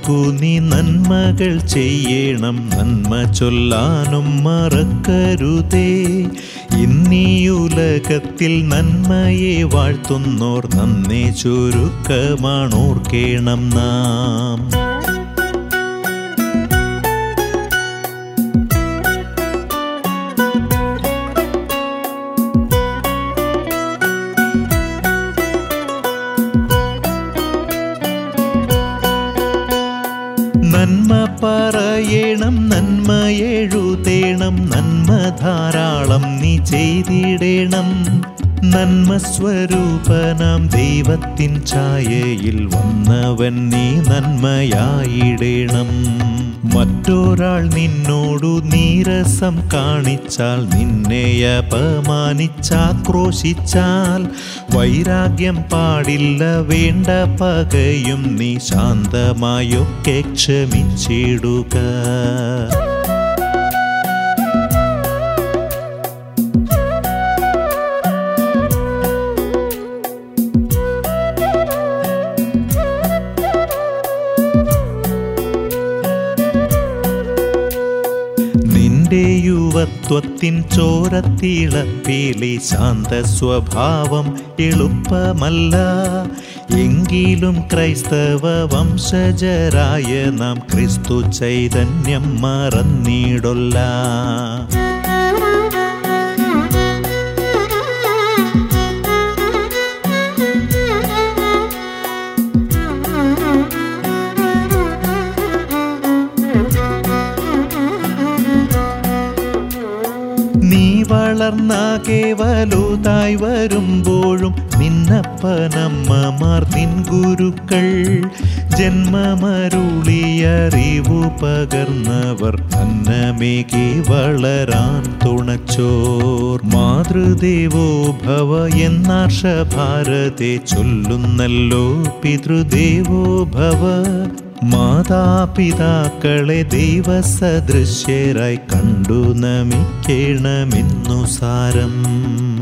നമുക്കു നീ നന്മകൾ ചെയ്യണം നന്മ ചൊല്ലാനും മറക്കരുതേ ഇന്നീയുലകത്തിൽ നന്മയെ വാഴ്ത്തുന്നോർ നന്നേ ചുരുക്കമാണോർക്കേണം നാം നന്മ പറയണം നന്മ എഴുതേണം നന്മ ധാരാളം നീ ചെയ്തിടേണം നന്മ സ്വരൂപനാം ദൈവത്തിൻ ഛായയിൽ വന്നവൻ നീ നന്മയായിടേണം മറ്റൊരാൾ നിന്നോടു നീരസം കാണിച്ചാൽ നിന്നെ അപമാനിച്ചാക്രോശിച്ചാൽ വൈരാഗ്യം പാടില്ല വേണ്ട പകയും നീ ശാന്തമായൊക്കെ ക്ഷമിച്ചിടുക നിന്റെ യുവത്വത്തിൻ ചോരത്തിളപ്പിലെ ശാന്ത സ്വഭാവം എളുപ്പമല്ല എങ്കിലും ക്രൈസ്തവ വംശജരായ നാം ക്രിസ്തു ചൈതന്യം മറന്നിടൊല്ല നീ വളർന്നാകെ വലുതായി വരുമ്പോഴും നിന്നപ്പനമ്മമാർ നിൻ ഗുരുക്കൾ ജന്മമരുളിയറിവു പകർന്നവർ അന്നമേകി വളരാൻ തുണച്ചോർ മാതൃദേവോ ഭവ എന്നാർഷ ഭാരതെ ചൊല്ലുന്നല്ലോ പിതൃദേവോ ഭവ മാതാപിതാക്കളെ ദൈവസദൃശ്യരായി കണ്ടു നമിക്കണമെന്നു സാരം